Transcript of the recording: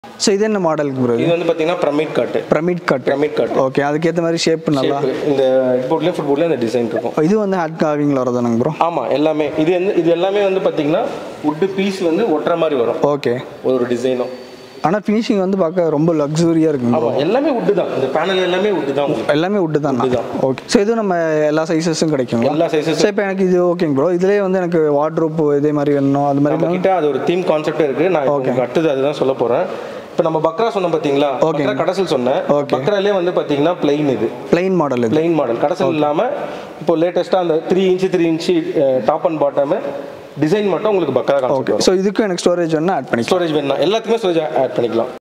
So இது என்ன மாடலுக்கு ப்ரோ இது வந்து பார்த்தீங்கன்னா பிரமிட் காட்டு பிரமிட் கட் பிரமிட் காட்டு ஓகே அதுக்கேற்ற மாதிரி ஷேப் நல்லா Shape. இந்த ஹெட்போர்ட்லேயும் ஃபுட்போர்ட்லேயும் அந்த டிசைன் இருக்கும் இது வந்து ஹேட் காவிங்கில் வரதானுங்க ப்ரோ ஆமாம் எல்லாமே இது வந்து இது எல்லாமே வந்து பார்த்தீங்கன்னா வுட்டு பீஸ் வந்து ஒட்டுற மாதிரி வரும் ஓகே ஒரு டிசைனும் ஆனால் ஃபினிஷிங் வந்து பார்க்க ரொம்ப லக்ஸூரியாக இருக்குங்க bro. ஆமாம் எல்லாமே வுட்டு தான் இந்த பேனல் எல்லாமே வுட்டு தான் உங்களுக்கு எல்லாமே உட்டு தான் ஓகே ஸோ இது நம்ம எல்லா சைஸஸும் கிடைக்கும் எல்லா சைஸஸ் ஸோ இப்போ எனக்கு இது ஓகேங்க ப்ரோ இதுலேயே வந்து எனக்கு வார்ட்ரோப் இதே மாதிரி வேணும் அது மாதிரி நம்ம கிட்ட அது ஒரு தீம் கான்செப்ட் இருக்கு நான் இப்போ உங்களுக்கு அடுத்தது அதுதான் சொல்ல போறேன் இப்போ நம்ம பக்ரா சொன்னோம் பாத்தீங்களா பக்ரா கடசல் சொன்னேன் பக்ராலே வந்து பாத்தீங்கன்னா பிளைன் இது பிளைன் மாடல் இது பிளைன் மாடல் கடசல் இல்லாம இப்போ லேட்டஸ்டா அந்த three inch three inch top and bottom design மட்டும் உங்களுக்கு பக்ரா கான்செப்ட் ஓகே ஸோ இதுக்கும் எனக்கு ஸ்டோரேஜ் வேணா ஆட் பண்ணிக்கலாம் ஸ்டோரேஜ் வேணும் எல்லாத்துக்குமே ஸ்டோரேஜ் ஆட் பண்ணிக்கலாம்